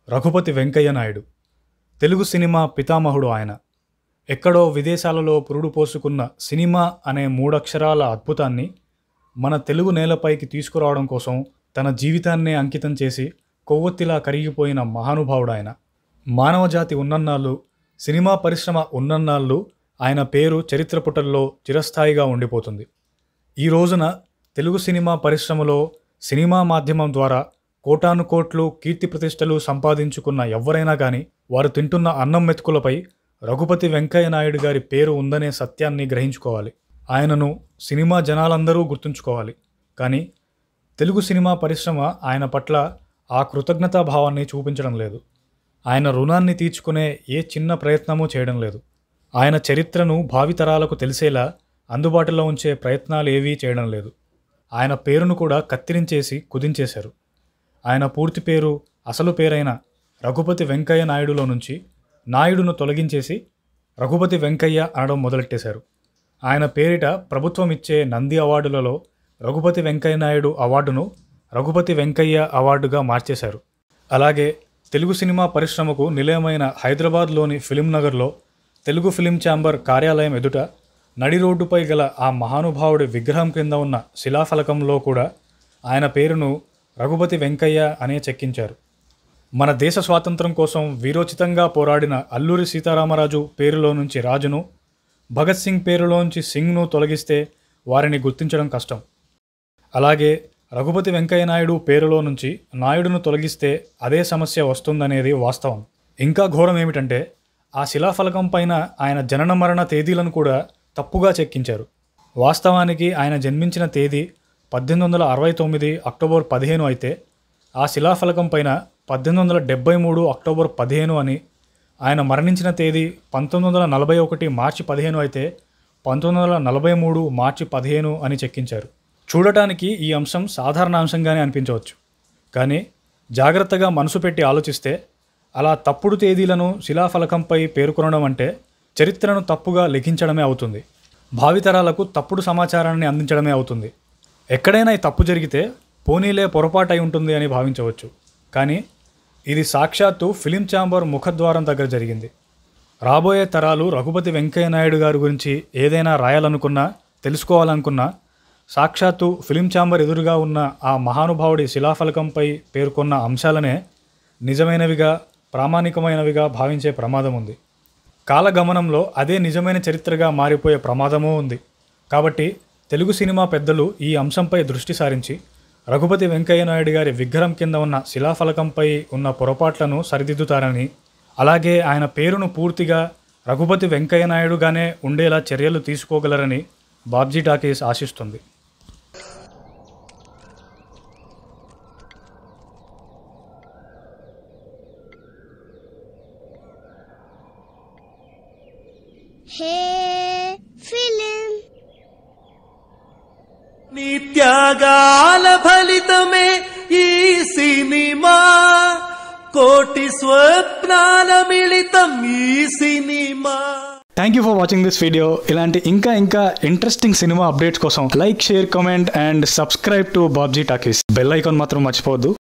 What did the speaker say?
Raghupathi Venkaiah Naidu Telugu cinema పితామహుడు ఆయన ఎక్కడో విదేశాలలో పురుడు పోసుకున్న సినిమా అనే మూడక్షరాల అద్భుతాన్ని మన తెలుగు నేలపైకి తీసుకురావడం కోసం తన జీవితాన్నే అంకితం చేసి కొవ్వొత్తిలా కరిగిపోయిన మహానుభావుడు ఆయన మానవజాతి ఉన్నన్నాళ్ళు సినిమా పరిశ్రమ ఉన్నన్నాళ్ళు ఆయన పేరు చరిత్ర పుటల్లో చిరస్థాయిగా ఉండిపోతుంది ఈ రోజున తెలుగు సినిమా పరిశ్రమలో సినిమా మాధ్యమం ద్వారా కోటాను కోట్లు కీర్తి ప్రతిష్టలు సంపాదించుకున్న ఎవరైనా కానీ వారు తింటున్న అన్నం మెతుకులపై రఘుపతి వెంకయ్య నాయుడు గారి పేరు ఉందనే సత్యాన్ని గ్రహించుకోవాలి ఆయనను సినిమా జనాలందరూ గుర్తుంచుకోవాలి కానీ తెలుగు సినిమా పరిశ్రమ ఆయన పట్ల ఆ కృతజ్ఞతా భావాన్ని చూపించడం లేదు ఆయన రుణాన్ని తీర్చుకునే ఏ చిన్న ప్రయత్నమూ చేయడం లేదు ఆయన చరిత్రను భావితరాలకు తెలిసేలా అందుబాటులో ఉంచే ప్రయత్నాలు ఏవీ చేయడం లేదు ఆయన పేరును కూడా కత్తిరించేసి కుదించేశారు ఆయన పూర్తి పేరు అసలు పేరైన రఘుపతి వెంకయ్య నాయుడులో నుంచి నాయుడును తొలగించేసి రఘుపతి వెంకయ్య అనడం మొదలెట్టేశారు ఆయన పేరిట ప్రభుత్వం ఇచ్చే నంది అవార్డులలో రఘుపతి వెంకయ్య నాయుడు అవార్డును రఘుపతి వెంకయ్య అవార్డుగా మార్చేశారు అలాగే తెలుగు సినిమా పరిశ్రమకు నిలయమైన హైదరాబాద్లోని ఫిలిం నగర్లో తెలుగు ఫిలిం ఛాంబర్ కార్యాలయం ఎదుట నడి రోడ్డుపై గల ఆ మహానుభావుడి విగ్రహం క్రింద ఉన్న శిలాఫలకంలో కూడా ఆయన పేరును రఘుపతి వెంకయ్య అనే చెక్కించారు మన దేశ స్వాతంత్రం కోసం వీరోచితంగా పోరాడిన అల్లూరి సీతారామరాజు పేరులో నుంచి రాజును భగత్ సింగ్ పేరులోంచి సింగ్ను తొలగిస్తే వారిని గుర్తించడం కష్టం అలాగే రఘుపతి వెంకయ్య నాయుడు పేరులో నుంచి నాయుడును తొలగిస్తే అదే సమస్య వస్తుందనేది వాస్తవం ఇంకా ఘోరం ఏమిటంటే ఆ శిలాఫలకం పైన ఆయన జనన మరణ తేదీలను కూడా తప్పుగా చెక్కించారు వాస్తవానికి ఆయన జన్మించిన తేదీ పద్దెనిమిది వందల అరవై తొమ్మిది అక్టోబర్ పదిహేను అయితే ఆ శిలాఫలకం పైన పద్దెనిమిది వందల డెబ్బై మూడు అక్టోబర్ పదిహేను అని ఆయన మరణించిన తేదీ పంతొమ్మిది వందల నలభై ఒకటి మార్చి పదిహేను అయితే పంతొమ్మిది వందల నలభై మూడు మార్చి పదిహేను అని చెక్కించారు చూడటానికి ఈ అంశం సాధారణ అంశంగానే అనిపించవచ్చు కానీ జాగ్రత్తగా మనసు పెట్టి ఆలోచిస్తే అలా తప్పుడు తేదీలను శిలాఫలకంపై పేర్కొనడం అంటే చరిత్రను తప్పుగా లిఖించడమే అవుతుంది భావితరాలకు తప్పుడు సమాచారాన్ని అందించడమే అవుతుంది ఎక్కడైనా ఈ తప్పు జరిగితే పోనీలే పొరపాటు అయి ఉంటుంది అని భావించవచ్చు కానీ ఇది సాక్షాత్తు ఫిలిం ఛాంబర్ ముఖద్వారం దగ్గర జరిగింది రాబోయే తరాలు రఘుపతి వెంకయ్య నాయుడు గారి గురించి ఏదైనా రాయాలనుకున్నా తెలుసుకోవాలనుకున్నా సాక్షాత్తు ఫిలిం ఛాంబర్ ఎదురుగా ఉన్న ఆ మహానుభావుడి శిలాఫలకంపై పేర్కొన్న అంశాలనే నిజమైనవిగా ప్రామాణికమైనవిగా భావించే ప్రమాదం ఉంది కాలగమనంలో అదే నిజమైన చరిత్రగా మారిపోయే ప్రమాదమూ ఉంది కాబట్టి తెలుగు సినిమా పెద్దలు ఈ అంశంపై దృష్టి సారించి రఘుపతి వెంకయ్య నాయుడు గారి విగ్రహం కింద ఉన్న శిలాఫలకంపై ఉన్న పొరపాట్లను సరిదిద్దుతారని అలాగే ఆయన పేరును పూర్తిగా రఘుపతి వెంకయ్య నాయుడుగానే ఉండేలా చర్యలు తీసుకోగలరని బాబ్జీ టాకీస్ ఆశిస్తుంది హే ఫిలిం నీ త్యాగాల ఫలితమే ఈ సినిమా కోటి స్వప్నాల మిళితం ఈ cinema thank you for watching this video ఇలాంటి ఇంకా ఇంకా ఇంట్రెస్టింగ్ సినిమా అప్డేట్స్ కోసం like share comment and subscribe to Babji talkies bell icon మాత్రం మర్చిపోవద్దు